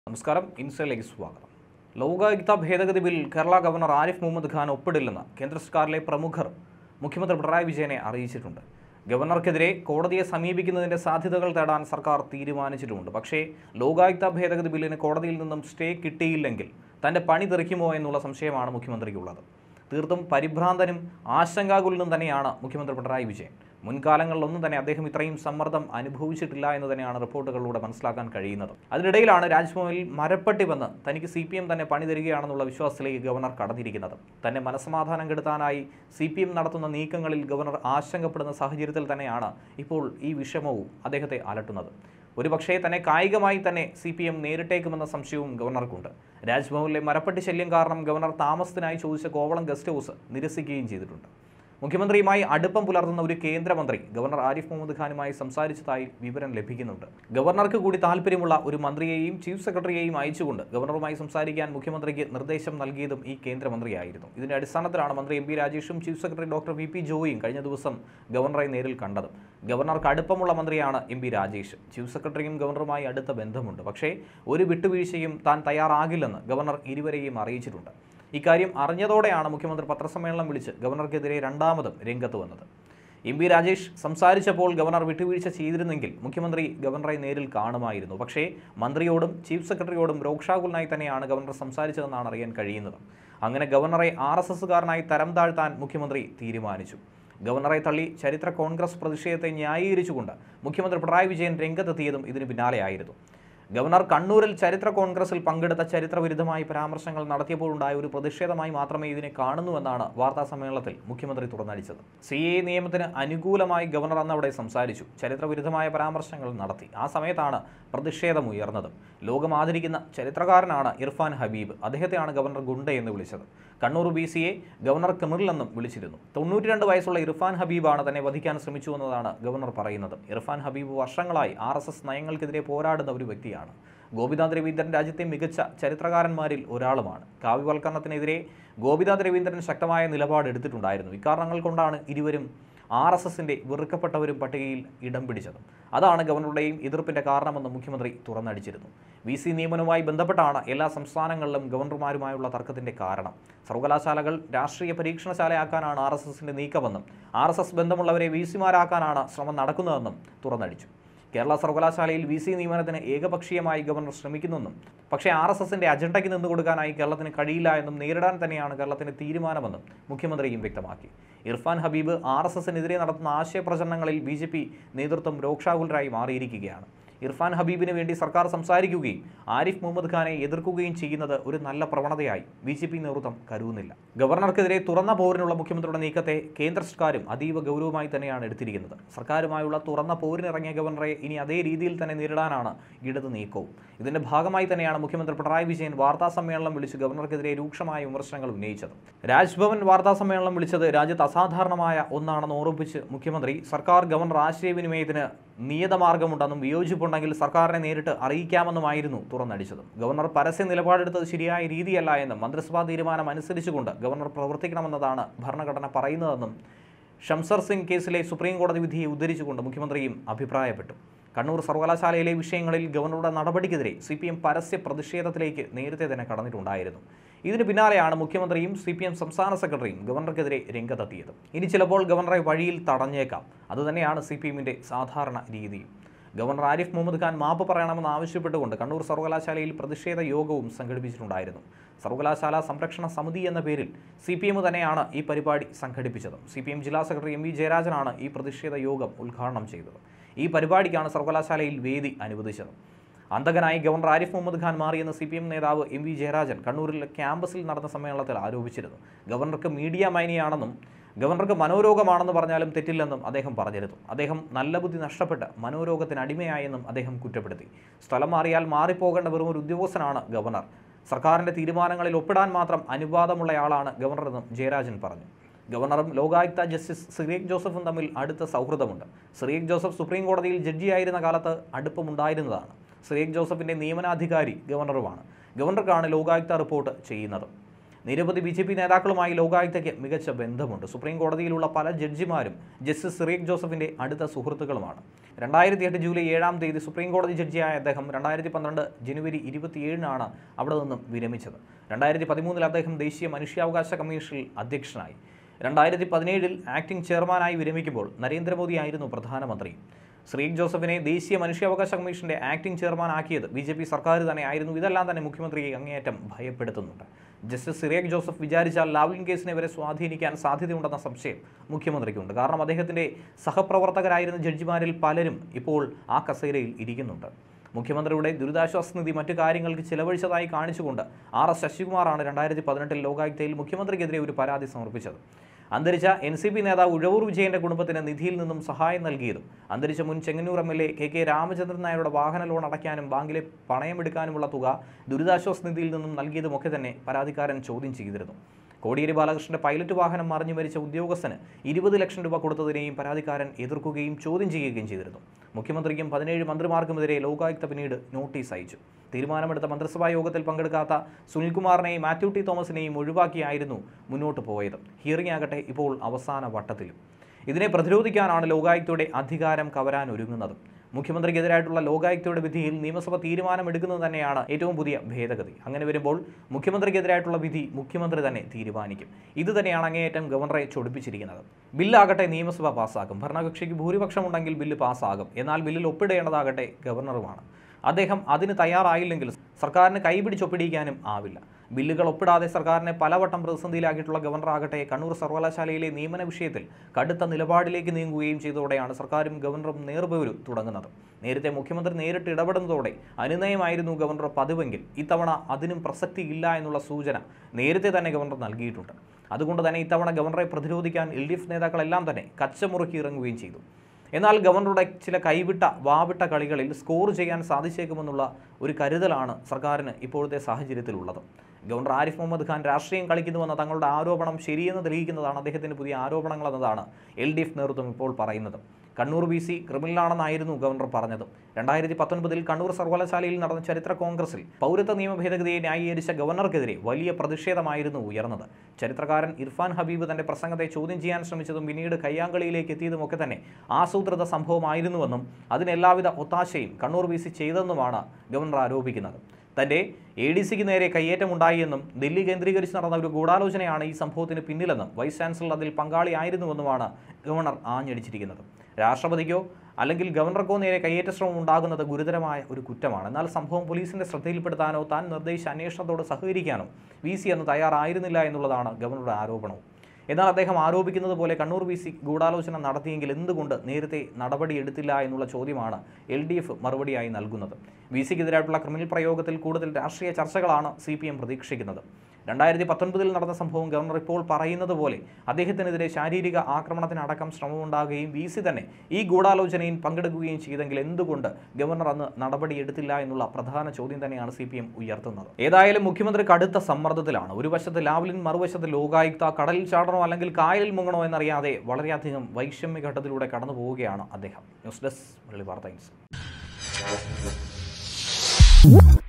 നമസ്കാരം ഇൻസൈലേക്ക് സ്വാഗതം ലോകായുക്ത ഭേദഗതി ബിൽ കേരള ഗവർണർ ആരിഫ് മുഹമ്മദ് ഖാൻ ഒപ്പിടില്ലെന്ന് കേന്ദ്ര സർക്കാരിലെ പ്രമുഖർ മുഖ്യമന്ത്രി പിണറായി വിജയനെ അറിയിച്ചിട്ടുണ്ട് ഗവർണർക്കെതിരെ കോടതിയെ സമീപിക്കുന്നതിന്റെ സാധ്യതകൾ തേടാൻ സർക്കാർ തീരുമാനിച്ചിട്ടുമുണ്ട് പക്ഷേ ലോകായുക്ത ഭേദഗതി ബില്ലിന് കോടതിയിൽ നിന്നും സ്റ്റേ കിട്ടിയില്ലെങ്കിൽ തന്റെ പണി തെറിക്കുമോ എന്നുള്ള സംശയമാണ് മുഖ്യമന്ത്രിക്കുള്ളത് തീർത്തും പരിഭ്രാന്തനും ആശങ്കാകുലനും തന്നെയാണ് മുഖ്യമന്ത്രി പിണറായി വിജയൻ മുൻകാലങ്ങളിലൊന്നും തന്നെ അദ്ദേഹം ഇത്രയും സമ്മർദ്ദം അനുഭവിച്ചിട്ടില്ല എന്ന് തന്നെയാണ് റിപ്പോർട്ടുകളിലൂടെ മനസ്സിലാക്കാൻ കഴിയുന്നത് അതിനിടയിലാണ് രാജ്ഭവനിൽ മരപ്പട്ടി വന്ന് തനിക്ക് സി പി എം തന്നെ പണി തരികയാണെന്നുള്ള വിശ്വാസത്തിലേക്ക് ഗവർണർ കടന്നിരിക്കുന്നത് തന്നെ മനസ്സമാധാനം കെടുത്താനായി സി പി എം നടത്തുന്ന നീക്കങ്ങളിൽ ഗവർണർ ആശങ്കപ്പെടുന്ന സാഹചര്യത്തിൽ തന്നെയാണ് ഇപ്പോൾ ഈ വിഷമവും അദ്ദേഹത്തെ അലട്ടുന്നത് ഒരുപക്ഷേ തന്നെ കായികമായി തന്നെ സി പി എം നേരിട്ടേക്കുമെന്ന സംശയവും ഗവർണർക്കുണ്ട് രാജ്ഭവനിലെ മരപ്പട്ടി ശല്യം കാരണം ഗവർണർ താമസത്തിനായി ചോദിച്ച കോവളം ഗസ്റ്റ് ഹൗസ് നിരസിക്കുകയും ചെയ്തിട്ടുണ്ട് മുഖ്യമന്ത്രിയുമായി അടുപ്പം പുലർത്തുന്ന ഒരു കേന്ദ്രമന്ത്രി ഗവർണർ ആരിഫ് മുഹമ്മദ് ഖാനുമായി സംസാരിച്ചതായി വിവരം ലഭിക്കുന്നുണ്ട് ഗവർണർക്ക് കൂടി താല്പര്യമുള്ള ഒരു മന്ത്രിയെയും ചീഫ് സെക്രട്ടറിയെയും അയച്ചുകൊണ്ട് ഗവർണറുമായി സംസാരിക്കാൻ മുഖ്യമന്ത്രിക്ക് നിർദ്ദേശം നൽകിയതും ഈ കേന്ദ്രമന്ത്രിയായിരുന്നു ഇതിന്റെ അടിസ്ഥാനത്തിലാണ് മന്ത്രി എം പി രാജേഷും chief secretary doctor V P ജോയിയും കഴിഞ്ഞ ദിവസം ഗവർണറെ നേരിൽ കണ്ടത് ഗവർണർക്ക് അടുപ്പമുള്ള മന്ത്രിയാണ് എം പി രാജേഷ് ചീഫ് സെക്രട്ടറിയും ഗവർണറുമായി അടുത്ത ബന്ധമുണ്ട് പക്ഷേ ഒരു വിട്ടുവീഴ്ചയും താൻ തയ്യാറാകില്ലെന്ന് ഗവർണർ ഇരുവരെയും അറിയിച്ചിട്ടുണ്ട് ഇക്കാര്യം അറിഞ്ഞതോടെയാണ് മുഖ്യമന്ത്രി പത്രസമ്മേളനം വിളിച്ച് ഗവർണർക്കെതിരെ രണ്ടാമതും രംഗത്ത് വന്നത് എം പി രാജേഷ് സംസാരിച്ചപ്പോൾ ഗവർണർ വിട്ടുവീഴ്ച ചെയ്തിരുന്നെങ്കിൽ മുഖ്യമന്ത്രി ഗവർണറെ നേരിൽ കാണുമായിരുന്നു പക്ഷേ മന്ത്രിയോടും ചീഫ് സെക്രട്ടറിയോടും രോക്ഷാകുലനായി തന്നെയാണ് ഗവർണർ സംസാരിച്ചതെന്നാണ് അറിയാൻ കഴിയുന്നത് അങ്ങനെ ഗവർണറെ ആർ എസ് എസുകാരനായി തരം താഴ്ത്താൻ മുഖ്യമന്ത്രി തീരുമാനിച്ചു ഗവർണറെ തള്ളി ചരിത്ര കോൺഗ്രസ് പ്രതിഷേധത്തെ ന്യായീകരിച്ചുകൊണ്ട് മുഖ്യമന്ത്രി പിണറായി വിജയൻ രംഗത്തെത്തിയതും ഇതിന് പിന്നാലെയായിരുന്നു ഗവർണർ കണ്ണൂരിൽ ചരിത്ര കോൺഗ്രസിൽ പങ്കെടുത്ത ചരിത്രവിരുദ്ധമായ പരാമർശങ്ങൾ നടത്തിയപ്പോഴുണ്ടായ ഒരു പ്രതിഷേധമായി മാത്രമേ ഇതിനെ കാണുന്നുവെന്നാണ് വാർത്താ സമ്മേളനത്തിൽ മുഖ്യമന്ത്രി തുറന്നടിച്ചത് സി എ നിയമത്തിന് അനുകൂലമായി ഗവർണർ അന്ന് അവിടെ സംസാരിച്ചു ചരിത്രവിരുദ്ധമായ പരാമർശങ്ങൾ നടത്തി ആ സമയത്താണ് പ്രതിഷേധം ഉയർന്നത് ലോകം ആദരിക്കുന്ന ചരിത്രകാരനാണ് ഇർഫാൻ ഹബീബ് അദ്ദേഹത്തെയാണ് ഗവർണർ ഗുണ്ട എന്ന് വിളിച്ചത് കണ്ണൂർ ബി സിയെ ഗവർണർ കിമിറിലെന്നും വിളിച്ചിരുന്നു തൊണ്ണൂറ്റി രണ്ട് വയസ്സുള്ള ഇർഫാൻ ഹബീബാണ് തന്നെ വധിക്കാൻ ശ്രമിച്ചു എന്നതാണ് ഗവർണർ പറയുന്നത് ഇർഫാൻ ഹബീബ് വർഷങ്ങളായി ആർ എസ് എസ് നയങ്ങൾക്കെതിരെ പോരാടുന്ന ഒരു വ്യക്തിയാണ് ഗോപിനാഥ് രവീന്ദ്രൻ രാജ്യത്തെ മികച്ച ചരിത്രകാരന്മാരിൽ ഒരാളുമാണ് കാവ്യവൽക്കരണത്തിനെതിരെ ഗോപിനാഥ് രവീന്ദ്രൻ ശക്തമായ നിലപാട് എടുത്തിട്ടുണ്ടായിരുന്നു ഇക്കാരണങ്ങൾ കൊണ്ടാണ് ഇരുവരും ആർ എസ് എസിൻ്റെ വെറുക്കപ്പെട്ടവരും പട്ടികയിൽ ഇടം പിടിച്ചത് അതാണ് ഗവർണറുടെയും എതിർപ്പിൻ്റെ കാരണമെന്ന് മുഖ്യമന്ത്രി തുറന്നടിച്ചിരുന്നു വി സി നിയമനവുമായി ബന്ധപ്പെട്ടാണ് എല്ലാ സംസ്ഥാനങ്ങളിലും ഗവർണർമാരുമായുള്ള തർക്കത്തിൻ്റെ കാരണം സർവകലാശാലകൾ രാഷ്ട്രീയ പരീക്ഷണശാലയാക്കാനാണ് ആർ എസ് എസിൻ്റെ നീക്കമെന്നും ആർ എസ് എസ് ബന്ധമുള്ളവരെ വി സിമാരാക്കാനാണ് ശ്രമം നടക്കുന്നതെന്നും തുറന്നടിച്ചു കേരള സർവകലാശാലയിൽ വി സി നിയമനത്തിന് ഏകപക്ഷീയമായി ഗവർണർ ശ്രമിക്കുന്നെന്നും പക്ഷേ ആർ എസ് എസിന്റെ അജണ്ടയ്ക്ക് നിന്നു കൊടുക്കാനായി കേരളത്തിന് കഴിയില്ല എന്നും നേരിടാൻ തന്നെയാണ് കേരളത്തിന്റെ തീരുമാനമെന്നും മുഖ്യമന്ത്രിയും വ്യക്തമാക്കി ഇർഫാൻ ഹബീബ് ആർ എസ് എസിനെതിരെ നടത്തുന്ന ആശയപ്രചരണങ്ങളിൽ ബി ജെ പി നേതൃത്വം രോക്ഷാകുലരായി മാറിയിരിക്കുകയാണ് ഇർഫാൻ ഹബീബിന് വേണ്ടി സർക്കാർ സംസാരിക്കുകയും ആരിഫ് മുഹമ്മദ് ഖാനെ എതിർക്കുകയും ചെയ്യുന്നത് ഒരു നല്ല പ്രവണതയായി ബി ജെ പി നേതൃത്വം കരുതുന്നില്ല ഗവർണർക്കെതിരെ തുറന്ന പോരിനുള്ള മുഖ്യമന്ത്രിയുടെ നീക്കത്തെ കേന്ദ്ര സർക്കാരും അതീവ ഗൗരവമായി തന്നെയാണ് എടുത്തിരിക്കുന്നത് സർക്കാരുമായുള്ള തുറന്ന പോരിനിറങ്ങിയ ഗവർണറെ ഇനി അതേ രീതിയിൽ തന്നെ നേരിടാനാണ് ഇടത് നീക്കവും ഇതിന്റെ ഭാഗമായി തന്നെയാണ് മുഖ്യമന്ത്രി പിണറായി വിജയൻ വാർത്താ സമ്മേളനം വിളിച്ച് ഗവർണർക്കെതിരെ രൂക്ഷമായ വിമർശനങ്ങൾ ഉന്നയിച്ചത് രാജ്ഭവൻ വാർത്താ സമ്മേളനം വിളിച്ചത് രാജ്യത്ത് അസാധാരണമായ ഒന്നാണെന്ന് ഓർമ്മിപ്പിച്ച് മുഖ്യമന്ത്രി സർക്കാർ ഗവർണർ ആശയവിനിമയത്തിന് നിയതമാർഗമുണ്ടെന്നും വിയോജിപ്പുണ്ടെങ്കിൽ സർക്കാരിനെ നേരിട്ട് അറിയിക്കാമെന്നുമായിരുന്നു തുറന്നടിച്ചത് ഗവർണർ പരസ്യ നിലപാടെടുത്തത് ശരിയായ രീതിയല്ല എന്നും മന്ത്രിസഭാ തീരുമാനം അനുസരിച്ചുകൊണ്ട് ഗവർണർ പ്രവർത്തിക്കണമെന്നതാണ് ഭരണഘടന പറയുന്നതെന്നും ഷംസർ സിംഗ് കേസിലെ സുപ്രീം കോടതി വിധിയെ ഉദ്ധരിച്ചുകൊണ്ട് മുഖ്യമന്ത്രിയും അഭിപ്രായപ്പെട്ടു കണ്ണൂർ സർവകലാശാലയിലെ വിഷയങ്ങളിൽ ഗവർണറുടെ നടപടിക്കെതിരെ സി പി എം പരസ്യ പ്രതിഷേധത്തിലേക്ക് നേരത്തെ തന്നെ കടന്നിട്ടുണ്ടായിരുന്നു ഇതിന് പിന്നാലെയാണ് മുഖ്യമന്ത്രിയും സി പി എം സംസ്ഥാന സെക്രട്ടറിയും ഗവർണർക്കെതിരെ രംഗത്തെത്തിയത് ഇനി ചിലപ്പോൾ ഗവർണറെ വഴിയിൽ തടഞ്ഞേക്കാം അതുതന്നെയാണ് സി പി എമ്മിൻ്റെ സാധാരണ രീതിയും ഗവർണർ ആരിഫ് മുഹമ്മദ് ഖാൻ മാപ്പ് പറയണമെന്ന് ആവശ്യപ്പെട്ടുകൊണ്ട് കണ്ണൂർ സർവകലാശാലയിൽ പ്രതിഷേധ യോഗവും സംഘടിപ്പിച്ചിട്ടുണ്ടായിരുന്നു സർവകലാശാല സംരക്ഷണ സമിതി എന്ന പേരിൽ സി പി എം തന്നെയാണ് ഈ പരിപാടി സംഘടിപ്പിച്ചത് സി പി എം ജില്ലാ സെക്രട്ടറി എം വി ജയരാജനാണ് ഈ പ്രതിഷേധ യോഗം ഉദ്ഘാടനം ചെയ്തത് ഈ പരിപാടിക്കാണ് സർവകലാശാലയിൽ വേദി അനുവദിച്ചത് അന്തകനായി ഗവർണർ ആരിഫ് മുഹമ്മദ് ഖാൻ മാറിയെന്ന് സി പി എം നേതാവ് എം വി ജയരാജൻ കണ്ണൂരിലെ ക്യാമ്പസിൽ നടന്ന സമ്മേളനത്തിൽ ആരോപിച്ചിരുന്നു ഗവർണർക്ക് മീഡിയ മൈനിയാണെന്നും ഗവർണർക്ക് മനോരോഗമാണെന്ന് പറഞ്ഞാലും തെറ്റില്ലെന്നും അദ്ദേഹം പറഞ്ഞിരുന്നു അദ്ദേഹം നല്ല ബുദ്ധി നഷ്ടപ്പെട്ട് മനോരോഗത്തിന് അടിമയായെന്നും അദ്ദേഹം കുറ്റപ്പെടുത്തി സ്ഥലം മാറിയാൽ മാറിപ്പോകേണ്ട വെറും ഒരു ഉദ്യോഗസ്ഥനാണ് ഗവർണർ സർക്കാരിൻ്റെ തീരുമാനങ്ങളിൽ ഒപ്പിടാൻ മാത്രം അനുവാദമുള്ളയാളാണ് ഗവർണറെന്നും ജയരാജൻ പറഞ്ഞു ഗവർണറും ലോകായുക്ത ജസ്റ്റിസ് സിറിയക് ജോസഫും തമ്മിൽ അടുത്ത സൗഹൃദമുണ്ട് സിറിയക് ജോസഫ് സുപ്രീം കോടതിയിൽ ജഡ്ജിയായിരുന്ന കാലത്ത് അടുപ്പമുണ്ടായിരുന്നതാണ് സിറിയക് ജോസഫിൻ്റെ നിയമനാധികാരി ഗവർണറുമാണ് ഗവർണർക്കാണ് ലോകായുക്ത റിപ്പോർട്ട് ചെയ്യുന്നത് നിരവധി ബി ജെ പി നേതാക്കളുമായി ലോകായുക്തയ്ക്ക് മികച്ച ബന്ധമുണ്ട് സുപ്രീം കോടതിയിലുള്ള പല ജഡ്ജിമാരും ജസ്റ്റിസ് സിറിയക് ജോസഫിന്റെ അടുത്ത സുഹൃത്തുക്കളുമാണ് രണ്ടായിരത്തി എട്ട് ജൂലൈ ഏഴാം തീയതി സുപ്രീം കോടതി ജഡ്ജിയായ അദ്ദേഹം രണ്ടായിരത്തി പന്ത്രണ്ട് ജനുവരി ഇരുപത്തിയേഴിനാണ് അവിടെ നിന്നും വിരമിച്ചത് രണ്ടായിരത്തി പതിമൂന്നിൽ അദ്ദേഹം ദേശീയ മനുഷ്യാവകാശ കമ്മീഷനിൽ അധ്യക്ഷനായി രണ്ടായിരത്തി പതിനേഴിൽ ആക്ടിംഗ് ചെയർമാനായി വിരമിക്കുമ്പോൾ നരേന്ദ്രമോദിയായിരുന്നു പ്രധാനമന്ത്രി ശ്രീക് ജോസഫിനെ ദേശീയ മനുഷ്യാവകാശ കമ്മീഷന്റെ ആക്ടിംഗ് ചെയർമാനാക്കിയത് ബി ജെ പി സർക്കാർ തന്നെയായിരുന്നു ഇതെല്ലാം തന്നെ മുഖ്യമന്ത്രിയെ അങ്ങേയറ്റം ഭയപ്പെടുത്തുന്നുണ്ട് ജസ്റ്റിസ് സിറിയക് ജോസഫ് വിചാരിച്ചാൽ ലാവ്ലിൻ കേസിനെ വരെ സ്വാധീനിക്കാൻ സാധ്യതയുണ്ടെന്ന സംശയം മുഖ്യമന്ത്രിക്കുണ്ട് കാരണം അദ്ദേഹത്തിന്റെ സഹപ്രവർത്തകരായിരുന്ന ജഡ്ജിമാരിൽ പലരും ഇപ്പോൾ ആ കസേരയിൽ ഇരിക്കുന്നുണ്ട് മുഖ്യമന്ത്രിയുടെ ദുരിതാശ്വാസ നിധി മറ്റു കാര്യങ്ങൾക്ക് ചിലവഴിച്ചതായി കാണിച്ചുകൊണ്ട് ആർ എസ് ശശികുമാറാണ് രണ്ടായിരത്തി പതിനെട്ടിൽ ലോകായുക്തയിൽ മുഖ്യമന്ത്രിക്കെതിരെ ഒരു പരാതി സമർപ്പിച്ചത് അന്തരിച്ച എൻ സി പി നേതാവ് ഉഴവൂർ വിജയന്റെ കുടുംബത്തിന് നിധിയിൽ നിന്നും സഹായം നൽകിയതും അന്തരിച്ച മുൻ Chengannur M L A K K Ramachandran നായരുടെ വാഹന ലോൺ അടയ്ക്കാനും ബാങ്കിലെ പണയമെടുക്കാനുമുള്ള തുക ദുരിതാശ്വാസ നിധിയിൽ നിന്നും നൽകിയതുമൊക്കെ തന്നെ പരാതിക്കാരൻ ചോദ്യം ചെയ്തിരുന്നു കോടിയേരി ബാലകൃഷ്ണന്റെ പൈലറ്റ് വാഹനം മറിഞ്ഞു മരിച്ച ഉദ്യോഗസ്ഥന് ഇരുപത് ലക്ഷം രൂപ കൊടുത്തതിനെയും പരാതിക്കാരൻ എതിർക്കുകയും ചോദ്യം ചെയ്യുകയും ചെയ്തിരുന്നു മുഖ്യമന്ത്രിക്കും പതിനേഴ് മന്ത്രിമാർക്കുമെതിരെ ലോകായുക്ത പിന്നീട് നോട്ടീസ് അയച്ചു തീരുമാനമെടുത്ത മന്ത്രിസഭാ യോഗത്തിൽ പങ്കെടുക്കാത്ത സുനിൽകുമാറിനെയും മാത്യു ടി തോമസിനെയും ഒഴിവാക്കിയായിരുന്നു മുന്നോട്ട് പോയത് ഹിയറിംഗ് ആകട്ടെ ഇപ്പോൾ അവസാന വട്ടത്തിലും ഇതിനെ പ്രതിരോധിക്കാനാണ് ലോകായുക്തയുടെ അധികാരം കവരാൻ ഒരുങ്ങുന്നത് മുഖ്യമന്ത്രിക്കെതിരായിട്ടുള്ള ലോകായുക്തയുടെ വിധിയിൽ നിയമസഭ തീരുമാനമെടുക്കുന്നത് തന്നെയാണ് ഏറ്റവും പുതിയ ഭേദഗതി അങ്ങനെ വരുമ്പോൾ മുഖ്യമന്ത്രിക്കെതിരായിട്ടുള്ള വിധി മുഖ്യമന്ത്രി തന്നെ തീരുമാനിക്കും ഇത് തന്നെയാണ് അങ്ങേയറ്റം ഗവർണറെ ചൊടിപ്പിച്ചിരിക്കുന്നത് ബില്ലാകട്ടെ നിയമസഭ പാസ്സാക്കും ഭരണകക്ഷിക്ക് ഭൂരിപക്ഷം ഉണ്ടെങ്കിൽ ബില്ല് പാസ്സാകും എന്നാൽ ബില്ലിൽ ഒപ്പിടേണ്ടതാകട്ടെ ഗവർണറുമാണ് അദ്ദേഹം അതിന് തയ്യാറായില്ലെങ്കിൽ സർക്കാരിന് കൈപിടിച്ചൊപ്പിടിക്കാനും ആവില്ല ബില്ലുകൾ ഒപ്പിടാതെ സർക്കാരിനെ പലവട്ടം പ്രതിസന്ധിയിലാക്കിയിട്ടുള്ള ഗവർണർ ആകട്ടെ കണ്ണൂർ സർവകലാശാലയിലെ നിയമന വിഷയത്തിൽ കടുത്ത നിലപാടിലേക്ക് നീങ്ങുകയും ചെയ്തതോടെയാണ് സർക്കാരും ഗവർണറും നേർപോരു തുടങ്ങുന്നത് നേരത്തെ മുഖ്യമന്ത്രി നേരിട്ട് ഇടപെടുന്നതോടെ അനുനയമായിരുന്നു ഗവർണർ പതിവെങ്കിൽ ഇത്തവണ അതിനും പ്രസക്തിയില്ല എന്നുള്ള സൂചന നേരത്തെ തന്നെ ഗവർണർ നൽകിയിട്ടുണ്ട് അതുകൊണ്ട് തന്നെ ഇത്തവണ ഗവർണറെ പ്രതിരോധിക്കാൻ എൽ ഡി എഫ് നേതാക്കളെല്ലാം തന്നെ കച്ചമുറുക്കി ഇറങ്ങുകയും ചെയ്തു എന്നാൽ ഗവർണറുടെ ചില കൈവിട്ട വാവിട്ട കളികളിൽ സ്കോർ ചെയ്യാൻ സാധിച്ചേക്കുമെന്നുള്ള ഒരു കരുതലാണ് സർക്കാരിന് ഇപ്പോഴത്തെ സാഹചര്യത്തിലുള്ളത് ഗവർണർ ആരിഫ് മുഹമ്മദ് ഖാൻ രാഷ്ട്രീയം കളിക്കുന്നുവെന്ന തങ്ങളുടെ ആരോപണം ശരിയെന്ന് തെളിയിക്കുന്നതാണ് അദ്ദേഹത്തിൻ്റെ പുതിയ ആരോപണങ്ങൾ എന്നതാണ് എൽ ഡി എഫ് നേതൃത്വം ഇപ്പോൾ പറയുന്നത് കണ്ണൂർ ബി സി ക്രിമിനലാണെന്നായിരുന്നു ഗവർണർ പറഞ്ഞത് രണ്ടായിരത്തി പത്തൊൻപതിൽ കണ്ണൂർ സർവകലാശാലയിൽ നടന്ന ചരിത്ര കോൺഗ്രസിൽ പൗരത്വ നിയമ ഭേദഗതിയെ ന്യായീകരിച്ച ഗവർണർക്കെതിരെ വലിയ പ്രതിഷേധമായിരുന്നു ഉയർന്നത് ചരിത്രകാരൻ ഇർഫാൻ ഹബീബ് തന്റെ പ്രസംഗത്തെ ചോദ്യം ചെയ്യാൻ ശ്രമിച്ചതും പിന്നീട് കയ്യാങ്കളിയിലേക്ക് എത്തിയതുമൊക്കെ തന്നെ ആസൂത്രിത സംഭവമായിരുന്നുവെന്നും അതിന് എല്ലാവിധ ഒത്താശയും കണ്ണൂർ ബി സി ചെയ്തെന്നുമാണ് ഗവർണർ ആരോപിക്കുന്നത് തന്റെ എ ഡി സിക്ക് നേരെ കയ്യേറ്റമുണ്ടായി എന്നും ദില്ലി കേന്ദ്രീകരിച്ച് നടന്ന ഒരു ഗൂഢാലോചനയാണ് ഈ സംഭവത്തിന് പിന്നിലെന്നും വൈസ് ചാൻസലർ അതിൽ പങ്കാളിയായിരുന്നുവെന്നുമാണ് ഗവർണർ ആഞ്ഞടിച്ചിരിക്കുന്നത് രാഷ്ട്രപതിക്കോ അല്ലെങ്കിൽ ഗവർണർക്കോ നേരെ കയ്യേറ്റ ശ്രമം ഉണ്ടാകുന്നത് ഗുരുതരമായ ഒരു കുറ്റമാണ് എന്നാൽ സംഭവം പോലീസിന്റെ ശ്രദ്ധയിൽപ്പെടുത്താനോ താൻ നിർദ്ദേശിച്ച അന്വേഷണത്തോട് സഹകരിക്കാനോ വി സി അന്ന് തയ്യാറായിരുന്നില്ല എന്നുള്ളതാണ് ഗവർണറുടെ ആരോപണവും എന്നാൽ അദ്ദേഹം ആരോപിക്കുന്നത് പോലെ കണ്ണൂർ വി സി ഗൂഢാലോചന നടത്തിയെങ്കിൽ എന്തുകൊണ്ട് നേരത്തെ നടപടിയെടുത്തില്ല എന്നുള്ള ചോദ്യമാണ് എൽ ഡി എഫ് മറുപടിയായി നൽകുന്നത് വി സിക്കെതിരായിട്ടുള്ള ക്രിമിനൽ പ്രയോഗത്തിൽ കൂടുതൽ രാഷ്ട്രീയ ചർച്ചകളാണ് സി പി എം പ്രതീക്ഷിക്കുന്നത് രണ്ടായിരത്തി പത്തൊൻപതിൽ നടന്ന സംഭവം ഗവർണർ ഇപ്പോൾ പറയുന്നത് പോലെ അദ്ദേഹത്തിനെതിരെ ശാരീരിക ആക്രമണത്തിനടക്കം ശ്രമമുണ്ടാകുകയും വി സി തന്നെ ഈ ഗൂഢാലോചനയിൽ പങ്കെടുക്കുകയും ചെയ്തെങ്കിൽ എന്തുകൊണ്ട് ഗവർണർ അന്ന് നടപടിയെടുത്തില്ല എന്നുള്ള പ്രധാന ചോദ്യം തന്നെയാണ് സി പി എം ഉയർത്തുന്നത് ഏതായാലും മുഖ്യമന്ത്രി കടുത്ത സമ്മർദ്ദത്തിലാണ് ഒരു വശത്ത് ലാവ്ലിൻ മറുവശത്ത് ലോകായുക്ത കടലിൽ ചാടണോ അല്ലെങ്കിൽ കായലിൽ മുങ്ങണോ എന്നറിയാതെ വളരെയധികം വൈഷമ്യ ഘട്ടത്തിലൂടെ കടന്നു പോവുകയാണ് അദ്ദേഹം ന്യൂസ് ഡെസ്ക് വെള്ളി വാർത്ത ഇൻസ്